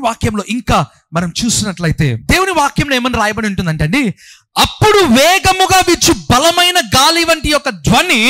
దేవుని వాక్యంలో ఇంకా మనం చూసినట్లయితే దేవుని వాక్యంలో ఏమని రాయబడి ఉంటుందంటే అండి అప్పుడు వేగముగా విచ్చు బలమైన గాలి వంటి యొక్క ధ్వని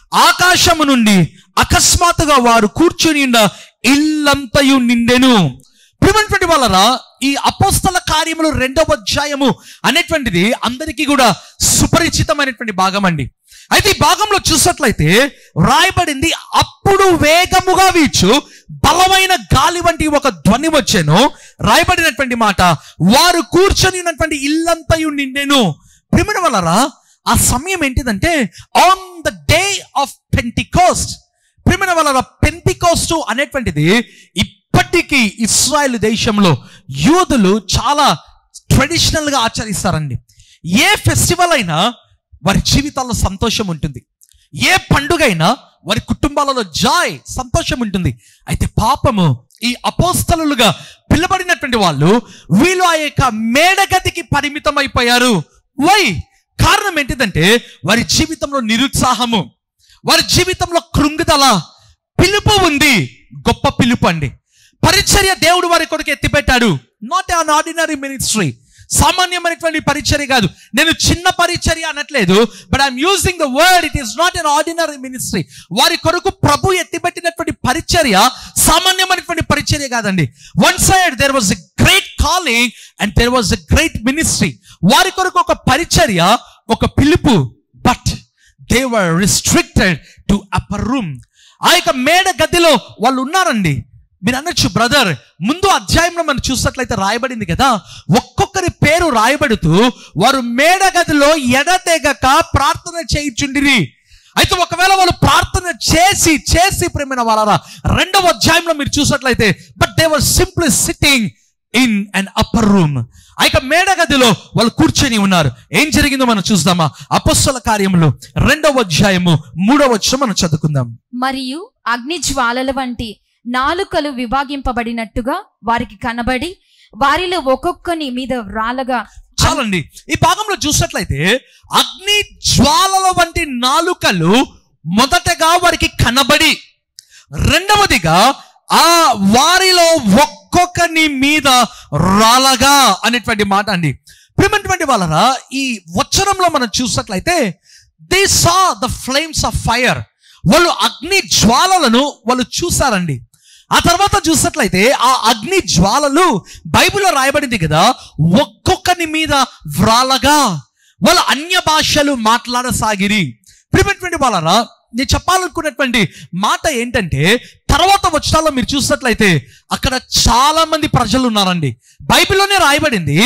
ఆకాశము నుండి అకస్మాత్తుగా వారు కూర్చుని ఉన్న ఇల్లంతయు నిండెను ప్రిమెంటువంటి వాళ్ళరా ఈ అపోస్తల కార్యములు రెండవ అధ్యాయము అనేటువంటిది అందరికీ కూడా సుపరిచితమైనటువంటి భాగం అండి అయితే ఈ భాగంలో చూసినట్లయితే రాయబడింది అప్పుడు వేగముగా వీచు బలమైన గాలి వంటి ఒక ధ్వని వచ్చాను రాయబడినటువంటి మాట వారు కూర్చొని ఉన్నటువంటి ఇల్లంతయు నిండెను ప్రిమిన వలరా ఆ సమయం ఏంటిదంటే on the day of Pentecost ప్రిమిన వలన పెంటికోస్టు అనేటువంటిది ఇప్పటికీ ఇస్రాయల్ దేశంలో యూదులు చాలా ట్రెడిషనల్ గా ఆచరిస్తారండి ఏ ఫెస్టివల్ అయినా వారి జీవితాల్లో సంతోషం ఉంటుంది ఏ పండుగ అయినా వారి కుటుంబాలలో జాయ్ సంతోషం ఉంటుంది అయితే పాపము ఈ అపోస్తలులుగా పిలబడినటువంటి వాళ్ళు వీళ్ళు ఆ యొక్క మేడగదికి పరిమితం అయిపోయారు వై కారణం ఏంటిదంటే వారి జీవితంలో నిరుత్సాహము వారి జీవితంలో కృంగుదల పిలుపు ఉంది గొప్ప పిలుపు అండి పరిచర్య దేవుడు వారి కొడుకు ఎత్తిపెట్టాడు నాట్ అన్ ఆర్డినరీ మినిస్ట్రీ సామాన్యమైనటువంటి పరిచర్య కాదు నేను చిన్న పరిచర్య అనట్లేదు but I'm using the word it is not an ordinary ministry వారి కొరకు ప్రభు ఎత్తిపెట్టినటువంటి పరిచర్య సామాన్యమైనటువంటి పరిచర్య కాదండి one side there was a great calling and there was a great ministry వారి కొరకు ఒక పరిచర్య ఒక పిలుపు but they were restricted to upper room ఆ యొక్క మేడ గదిలో వాళ్ళు ఉన్నారండి మీరు అనొచ్చు బ్రదర్ ముందు అధ్యాయంలో మనం చూసినట్లయితే రాయబడింది కదా ఒక్కొక్కరి పేరు రాయబడుతూ వారు మేడ గదిలో ఎడతెగక ప్రార్థన చేయించుండిరి అయితే ఒకవేళ వాళ్ళు ప్రార్థన చేసి చేసి ప్రేమైన వాళ్ళరా రెండవ అధ్యాయంలో మీరు చూసినట్లయితే but they were simply sitting in and upper room ఆ యొక్క మేడ గదిలో వాళ్ళు కూర్చొని ఉన్నారు ఏం జరిగిందో మనం చూద్దామా అపస్సుల కార్యములు రెండవ అధ్యాయము మూడవ వచ్చం మనం చదువుకుందాం మరియు అగ్ని జ్వాలల వంటి నాలుకలు విభాగింపబడినట్టుగా వారికి కనబడి వారిలో ఒక్కొక్కని మీద రాలగా చాలండి ఈ భాగంలో చూసినట్లయితే అగ్ని జ్వాలల వంటి నాలుకలు మొదటగా వారికి కనబడి రెండవదిగా ఆ వారిలో ఒక్కొక్కని మీద రాలగా అనేటువంటి మాట అండి ప్రియమైనటువంటి వాళ్ళరా ఈ వచనంలో మనం చూసినట్లయితే they saw the flames of fire వాళ్ళు అగ్ని జ్వాలలను వాళ్ళు చూసారండి ఆ తర్వాత చూసినట్లయితే ఆ అగ్ని జ్వాలలు బైబిల్లో రాయబడింది కదా ఒక్కొక్కని మీద వ్రాలగా వాళ్ళు అన్య భాషలు మాట్లాడసాగిరి ప్రియమైనటువంటి వాళ్ళరా నేను చెప్పాలనుకున్నటువంటి మాట ఏంటంటే తర్వాత వచ్చాలో మీరు చూసినట్లయితే అక్కడ చాలా మంది ప్రజలు ఉన్నారండి బైబిల్లోనే రాయబడింది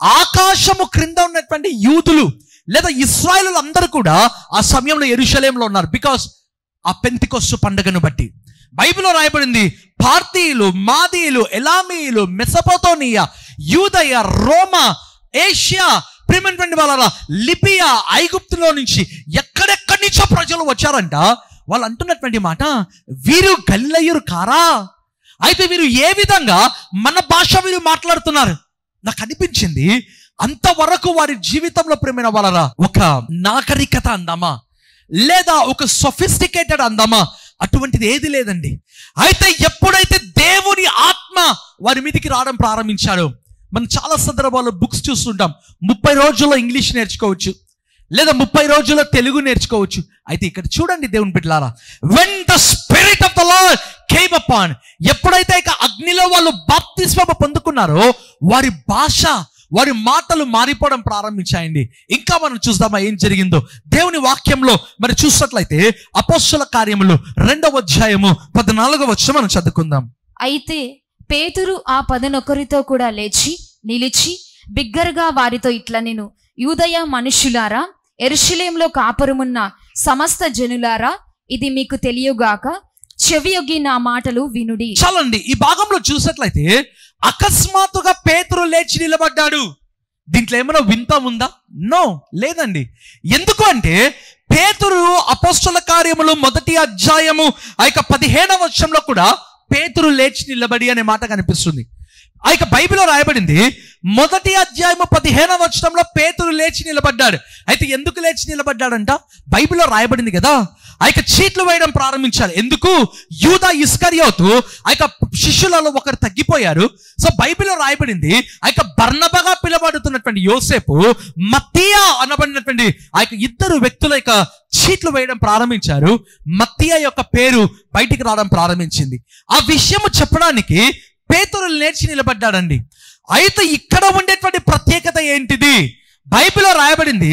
ఆకాశము క్రింద ఉన్నటువంటి యూదులు లేదా ఇస్రాయలు అందరూ కూడా ఆ సమయంలో ఎరుషలేంలో ఉన్నారు బికాస్ ఆ పెంతికొస్సు పండుగను బట్టి బైబిల్లో రాయబడింది పార్తీయులు మాదీయులు ఎలామీయులు మెసపోతోనియా యూదయ రోమా ఏషియా ప్రియమైనటువంటి వాళ్ళ లిపియా ఐగుప్తులో నుంచి ఎక్కడెక్కడి నుంచో ప్రజలు వచ్చారంట వాళ్ళు అంటున్నటువంటి మాట వీరు గల్లయ్యురు కారా అయితే వీరు ఏ విధంగా మన భాష వీరు మాట్లాడుతున్నారు నాకు అనిపించింది అంతవరకు వారి జీవితంలో ప్రేమైన వాళ్ళరా ఒక నాగరికత అందామా లేదా ఒక సొఫిస్టికేటెడ్ అందామా అటువంటిది ఏది లేదండి అయితే ఎప్పుడైతే దేవుని ఆత్మ వారి మీదకి రావడం ప్రారంభించాడు మనం చాలా సందర్భాల్లో బుక్స్ చూస్తుంటాం ముప్పై రోజుల్లో ఇంగ్లీష్ నేర్చుకోవచ్చు లేదా ముప్పై రోజుల్లో తెలుగు నేర్చుకోవచ్చు అయితే ఇక్కడ చూడండి దేవుని బిడ్డలారా when the spirit of the Lord came upon ఎప్పుడైతే ఇక అగ్నిలో వాళ్ళు బాప్తిస్మ పొందుకున్నారో వారి భాష వారి మాటలు మారిపోవడం ప్రారంభించాయండి ఇంకా మనం చూద్దామా ఏం జరిగిందో దేవుని వాక్యంలో మరి చూసినట్లయితే అపోస్సుల కార్యములు రెండవ అధ్యాయము పద్నాలుగవ వచ్చి మనం చదువుకుందాం అయితే పేతురు ఆ పదనొకరితో కూడా లేచి నిలిచి బిగ్గరగా వారితో ఇట్లా నేను యూదయ మనుషులారా ఎరుషలేంలో కాపురమున్న సమస్త జనులారా ఇది మీకు తెలియగాక చెవియొగ్గి నా మాటలు వినుడి చాలండి ఈ భాగంలో చూసినట్లయితే అకస్మాత్తుగా పేతురు లేచి నిలబడ్డాడు దీంట్లో ఏమైనా వింత ఉందా నో లేదండి ఎందుకు అంటే పేతురు అపోస్తుల కార్యములు మొదటి అధ్యాయము ఆ యొక్క పదిహేడవ వర్షంలో కూడా పేతురు లేచి నిలబడి అనే మాట కనిపిస్తుంది ఆ యొక్క బైబిల్లో రాయబడింది మొదటి అధ్యాయము పదిహేనవ వచనంలో పేతురు లేచి నిలబడ్డాడు అయితే ఎందుకు లేచి నిలబడ్డాడంట బైబిల్లో రాయబడింది కదా ఆ యొక్క చీట్లు వేయడం ప్రారంభించారు ఎందుకు యూదా ఇస్కరియోతు ఆ యొక్క శిష్యులలో ఒకరు తగ్గిపోయారు సో బైబిల్లో రాయబడింది ఆ యొక్క బర్ణబగా పిలబడుతున్నటువంటి యోసేపు మత్తియా అనబడినటువంటి ఆ యొక్క ఇద్దరు వ్యక్తుల యొక్క చీట్లు వేయడం ప్రారంభించారు మత్తియా యొక్క పేరు బయటికి రావడం ప్రారంభించింది ఆ విషయము చెప్పడానికి పేతురు లేచి నిలబడ్డాడండి అయితే ఇక్కడ ఉండేటువంటి ప్రత్యేకత ఏంటిది బైబిల్లో రాయబడింది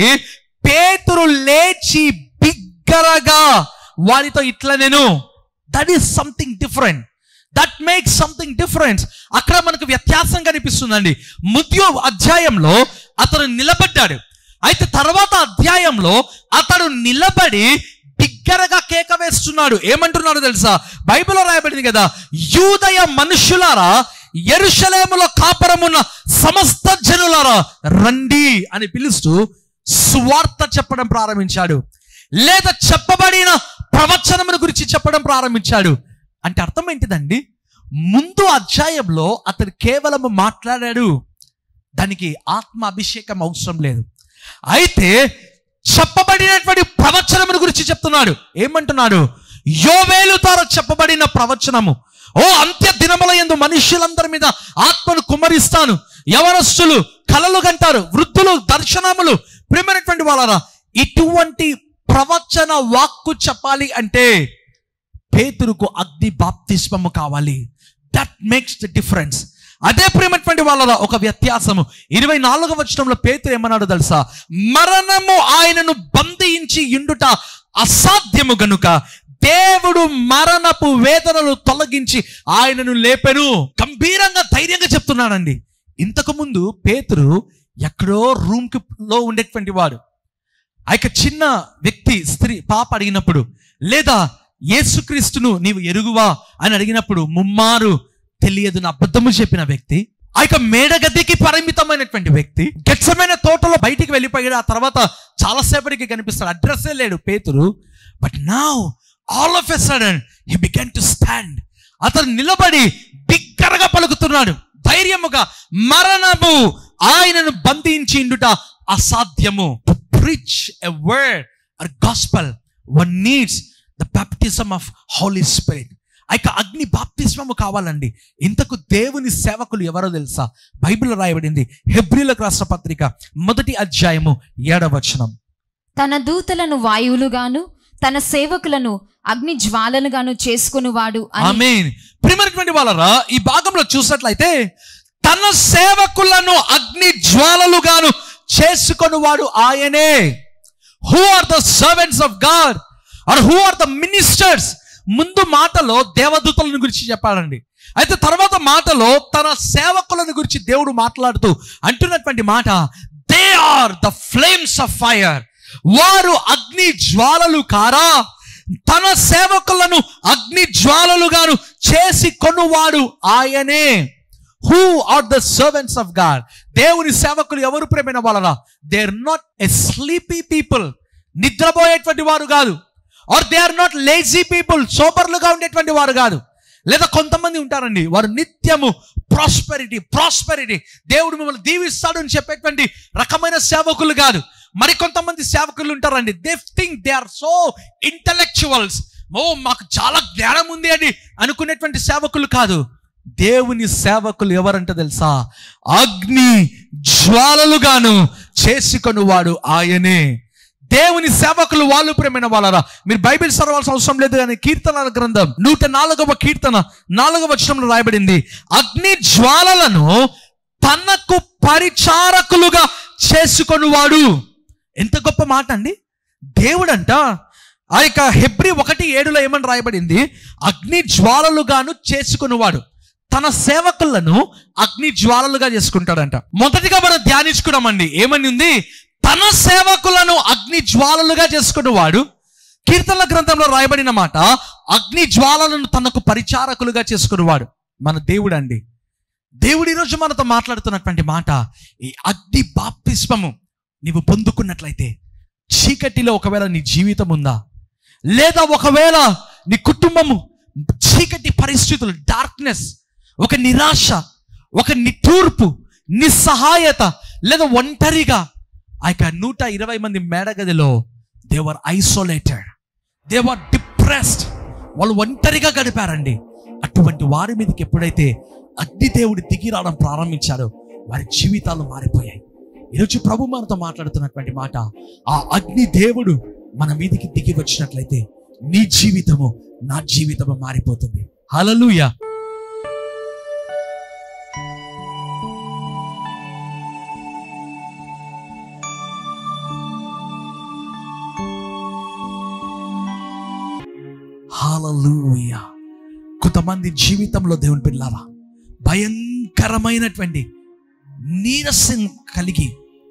పేతురు లేచి బిగ్గరగా వారితో ఇట్లా నేను that is something different that makes something difference అక్కడ మనకు వ్యత్యాసం కనిపిస్తుందండి ముద్యో అధ్యాయంలో అతను నిలబడ్డాడు అయితే తర్వాత అధ్యాయంలో అతడు నిలబడి బిగ్గరగా కేక వేస్తున్నాడు ఏమంటున్నాడు తెలుసా బైబిల్లో రాయబడింది కదా యూదయ మనుషులారా ఎరుషలేములో కాపురమున్న సమస్త జనులారా రండి అని పిలుస్తూ స్వార్థ చెప్పడం ప్రారంభించాడు లేదా చెప్పబడిన ప్రవచనమును గురించి చెప్పడం ప్రారంభించాడు అంటే అర్థం ఏంటిదండి ముందు అధ్యాయంలో అతను కేవలం మాట్లాడాడు దానికి ఆత్మ అభిషేకం అవసరం లేదు అయితే చెప్పబడినటువంటి ప్రవచనమును గురించి చెప్తున్నాడు ఏమంటున్నాడు యోవేలు ద్వారా చెప్పబడిన ప్రవచనము ఓ అంత్య దినముల ఎందు మనుష్యులందరి మీద ఆత్మను కుమ్మరిస్తాను యవనస్తులు కలలు గంటారు వృద్ధులు దర్శనములు ప్రియమైనటువంటి వాళ్ళరా ఇటువంటి ప్రవచన వాక్కు చెప్పాలి అంటే పేతురుకు అగ్ని బాప్తిస్మము కావాలి దట్ మేక్స్ ద డిఫరెన్స్ అదే ప్రేమటువంటి వాళ్ళ ఒక వ్యత్యాసము ఇరవై నాలుగవ వచనంలో పేతురు ఏమన్నాడు తెలుసా మరణము ఆయనను బంధించి ఇండుట అసాధ్యము గనుక దేవుడు మరణపు వేదనలు తొలగించి ఆయనను లేపెను గంభీరంగా ధైర్యంగా చెప్తున్నాడండి ఇంతకు ముందు పేతురు ఎక్కడో రూమ్ లో ఉండేటువంటి వాడు ఆ యొక్క చిన్న వ్యక్తి స్త్రీ పాప అడిగినప్పుడు లేదా యేసుక్రీస్తును నీవు ఎరుగువా అని అడిగినప్పుడు ముమ్మారు తెలియదు నా అబద్ధము చెప్పిన వ్యక్తి ఆ యొక్క మేడగదికి పరిమితమైనటువంటి వ్యక్తి గచ్చమైన తోటలో బయటికి వెళ్ళిపోయాడు ఆ తర్వాత చాలాసేపటికి కనిపిస్తాడు అడ్రస్సే లేడు పేతురు బట్ నా all of a sudden he began to stand అతను నిలబడి బిగ్గరగా పలుకుతున్నాడు ధైర్యముగా మరణము ఆయనను బంధించి ఇండుట అసాధ్యము to preach a word or gospel one needs the baptism of Holy Spirit ఆ యొక్క అగ్ని బాప్తిస్మము కావాలండి ఇంతకు దేవుని సేవకులు ఎవరో తెలుసా బైబిల్లో రాయబడింది హెబ్రిలకు రాష్ట్ర పత్రిక మొదటి అధ్యాయము ఏడవచనం తన దూతలను వాయువులుగాను తన సేవకులను అగ్ని జ్వాలలుగాను చేసుకునివాడు అని ఆమేన్ ప్రియమైనటువంటి వాళ్ళరా ఈ భాగంలో చూసినట్లయితే తన సేవకులను అగ్ని జ్వాలలుగాను చేసుకొని వాడు ఆయనే who are the servants of God or who are the ministers ముందు మాటలో దేవదూతలను గురించి చెప్పాడండి అయితే తర్వాత మాటలో తన సేవకులను గురించి దేవుడు మాట్లాడుతూ అంటున్నటువంటి మాట they are the flames of fire వారు అగ్ని జ్వాలలు కారా తన సేవకులను అగ్ని జ్వాలలుగాను చేసి కొనువాడు ఆయనే who are the servants of God దేవుని సేవకులు ఎవరు ప్రేమైన వాళ్ళరా they are not a sleepy people నిద్రపోయేటువంటి వారు కాదు or they are not lazy people సోపర్లుగా ఉండేటువంటి వారు కాదు లేదా కొంతమంది ఉంటారండి వారు నిత్యము ప్రాస్పెరిటీ ప్రాస్పెరిటీ దేవుడు మిమ్మల్ని దీవిస్తాడు అని చెప్పేటువంటి రకమైన సేవకులు కాదు మరి కొంతమంది సేవకులు ఉంటారండి they think they are so intellectuals ఓ మాకు చాలా జ్ఞానం ఉంది అని అనుకునేటువంటి సేవకులు కాదు దేవుని సేవకులు ఎవరంట తెలుసా అగ్ని జ్వాలలుగాను చేసుకొని వాడు ఆయనే దేవుని సేవకులు వాళ్ళు ప్రేమైన వాళ్ళరా మీరు బైబిల్ చదవాల్సిన అవసరం లేదు కానీ కీర్తనల గ్రంథం నూట నాలుగవ కీర్తన నాలుగవ వచనంలో రాయబడింది అగ్ని జ్వాలలను తనకు పరిచారకులుగా చేసుకొని వాడు ఎంత గొప్ప మాట అండి దేవుడంట ఆ యొక్క హెబ్రి ఒకటి ఏడులో ఏమని రాయబడింది అగ్ని జ్వాలలుగాను చేసుకునేవాడు తన సేవకులను అగ్ని జ్వాలలుగా చేసుకుంటాడంట మొదటిగా మనం ధ్యానించుకున్నామండి ఏమని ఉంది తన సేవకులను అగ్ని జ్వాలలుగా చేసుకునేవాడు కీర్తనల గ్రంథంలో రాయబడిన మాట అగ్ని జ్వాలలను తనకు పరిచారకులుగా చేసుకునేవాడు మన దేవుడు అండి దేవుడు ఈరోజు మనతో మాట్లాడుతున్నటువంటి మాట ఈ అగ్ని బాప్తిస్మము నీవు పొందుకున్నట్లయితే చీకటిలో ఒకవేళ నీ జీవితం ఉందా లేదా ఒకవేళ నీ కుటుంబము చీకటి పరిస్థితులు డార్క్నెస్ ఒక నిరాశ ఒక నిట్టూర్పు నిస్సహాయత లేదా ఒంటరిగా ఆ యొక్క నూట ఇరవై మంది మేడగదిలో they were isolated they were depressed వాళ్ళు ఒంటరిగా గడిపారండి అటువంటి వారి మీదకి ఎప్పుడైతే అగ్ని దేవుడు దిగి రావడం ప్రారంభించారో వారి జీవితాలు మారిపోయాయి ఈరోజు ప్రభు మనతో మాట్లాడుతున్నటువంటి మాట ఆ అగ్ని దేవుడు మన మీదికి దిగి వచ్చినట్లయితే నీ జీవితము నా జీవితము మారిపోతుంది హలలుయ హాలూయ కొంతమంది జీవితంలో దేవుని పిల్లారా భయంకరమైనటువంటి నీరసం కలిగి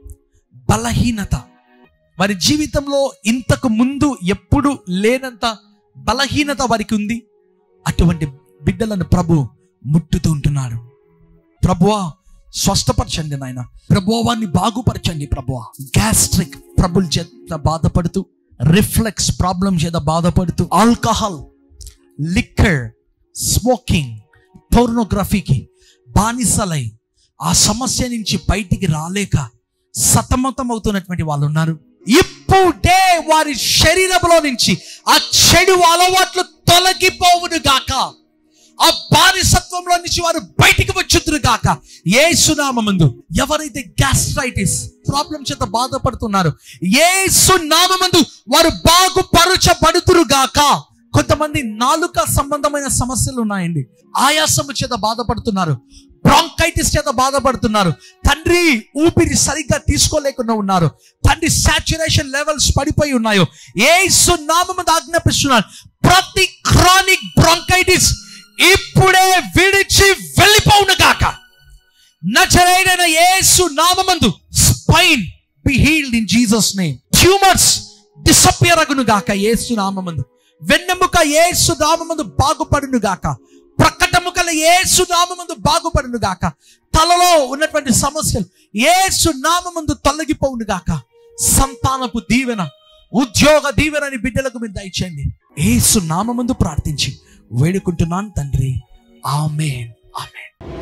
బలహీనత వారి జీవితంలో ఇంతకు ముందు ఎప్పుడు లేనంత బలహీనత వారికి ఉంది అటువంటి బిడ్డలను ప్రభు ముట్టుతూ ఉంటున్నాడు ప్రభువా స్వస్థపరచండి నాయన ప్రభువా వారిని బాగుపరచండి ప్రభువా గ్యాస్ట్రిక్ ట్రబుల్ చేత బాధపడుతూ రిఫ్లెక్స్ ప్రాబ్లం చేత బాధపడుతూ ఆల్కహాల్ లిక్కర్ స్మోకింగ్ పోర్నోగ్రఫీకి బానిసలై ఆ సమస్య నుంచి బయటికి రాలేక సతమతం అవుతున్నటువంటి వాళ్ళు ఉన్నారు ఇప్పుడే వారి శరీరంలో నుంచి ఆ చెడు అలవాట్లు తొలగిపోవును గాక ఆ బానిసత్వంలో నుంచి వారు బయటికి వచ్చుదురు గాక ఏ సునామందు ఎవరైతే గ్యాస్ట్రైటిస్ ప్రాబ్లం చేత బాధపడుతున్నారు ఏ సునామందు వారు బాగుపరచబడుతురు గాక కొంతమంది నాలుక సంబంధమైన సమస్యలు ఉన్నాయండి ఆయాసము చేత బాధపడుతున్నారు బ్రాంకైటిస్ చేత బాధపడుతున్నారు తండ్రి ఊపిరి సరిగ్గా తీసుకోలేకుండా ఉన్నారు తండ్రి సాచురేషన్ లెవెల్స్ పడిపోయి ఉన్నాయో ఏ సున్నామము ఆజ్ఞాపిస్తున్నారు ప్రతి క్రానిక్ బ్రాంకైటిస్ ఇప్పుడే విడిచి వెళ్ళిపోవును గాక నచరైన యేసు నామమందు spine be healed in Jesus name tumours disappear అగును గాక యేసు నామమందు వెన్నెముక యేసు నామమందు బాగుపడును గాక ప్రకటముకల యేసు నామమందు బాగుపడును గాక తలలో ఉన్నటువంటి సమస్యలు యేసు నామమందు తొలగిపోవును గాక సంతానపు దీవెన ఉద్యోగ దీవెనని బిడ్డలకు మీరు దయచేయండి యేసు నామమందు ప్రార్థించి వేడుకుంటున్నాను తండ్రి ఆమెన్ ఆమెన్